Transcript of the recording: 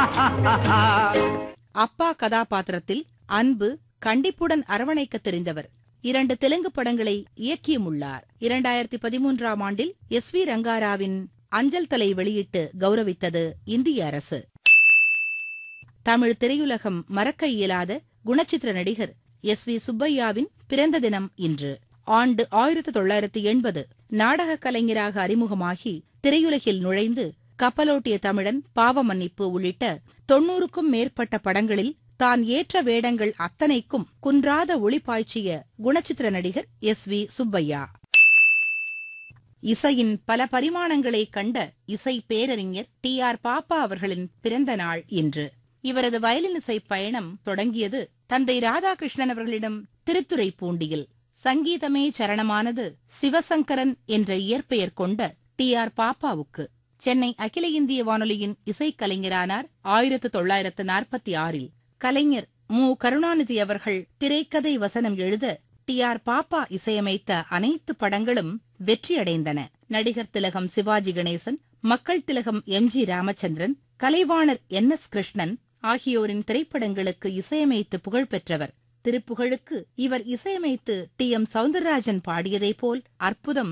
அப்பா கதாபாத்திரத்தில் அன்பு கண்டிப்புடன் அரவணைக்க தெரிந்தவர் இரண்டு தெலுங்கு படங்களை இயக்கியும் உள்ளார் இரண்டாயிரத்தி பதிமூன்றாம் ஆண்டில் எஸ் வி ரங்காராவின் அஞ்சல் தலை வெளியிட்டு கௌரவித்தது இந்திய அரசு தமிழ் திரையுலகம் மறக்க இயலாத குணச்சித்திர நடிகர் எஸ் வி சுப்பையாவின் பிறந்த தினம் இன்று ஆண்டு ஆயிரத்து தொள்ளாயிரத்து எண்பது நாடக கலைஞராக அறிமுகமாகி திரையுலகில் நுழைந்து கப்பலோட்டிய தமிழன் பாவ மன்னிப்பு உள்ளிட்ட தொன்னூறுக்கும் மேற்பட்ட படங்களில் தான் ஏற்ற வேடங்கள் அத்தனைக்கும் குன்றாத ஒளி பாய்ச்சிய குணச்சித்திர நடிகர் எஸ் வி சுப்பையா இசையின் பல பரிமாணங்களை கண்ட இசை பேரறிஞர் டி ஆர் பாப்பா அவர்களின் பிறந்த நாள் இன்று இவரது வயலின் இசை பயணம் தொடங்கியது தந்தை ராதாகிருஷ்ணன் அவர்களிடம் திருத்துறைப்பூண்டியில் சங்கீதமே சரணமானது சிவசங்கரன் என்ற இயற்பெயர் கொண்ட டி ஆர் பாப்பாவுக்கு சென்னை அகில இந்திய வானொலியின் இசைக்கலைஞரானார் ஆயிரத்து தொள்ளாயிரத்து நாற்பத்தி ஆறில் கலைஞர் மு கருணாநிதி அவர்கள் திரைக்கதை வசனம் எழுத டி ஆர் பாப்பா இசையமைத்த அனைத்து படங்களும் வெற்றியடைந்தன நடிகர் திலகம் சிவாஜி கணேசன் மக்கள் திலகம் எம் ஜி ராமச்சந்திரன் கலைவாணர் என் எஸ் கிருஷ்ணன் ஆகியோரின் திரைப்படங்களுக்கு இசையமைத்து புகழ் பெற்றவர் திருப்புகழுக்கு இவர் இசையமைத்து டி எம் சவுந்தரராஜன் பாடியதைப் போல் அற்புதம்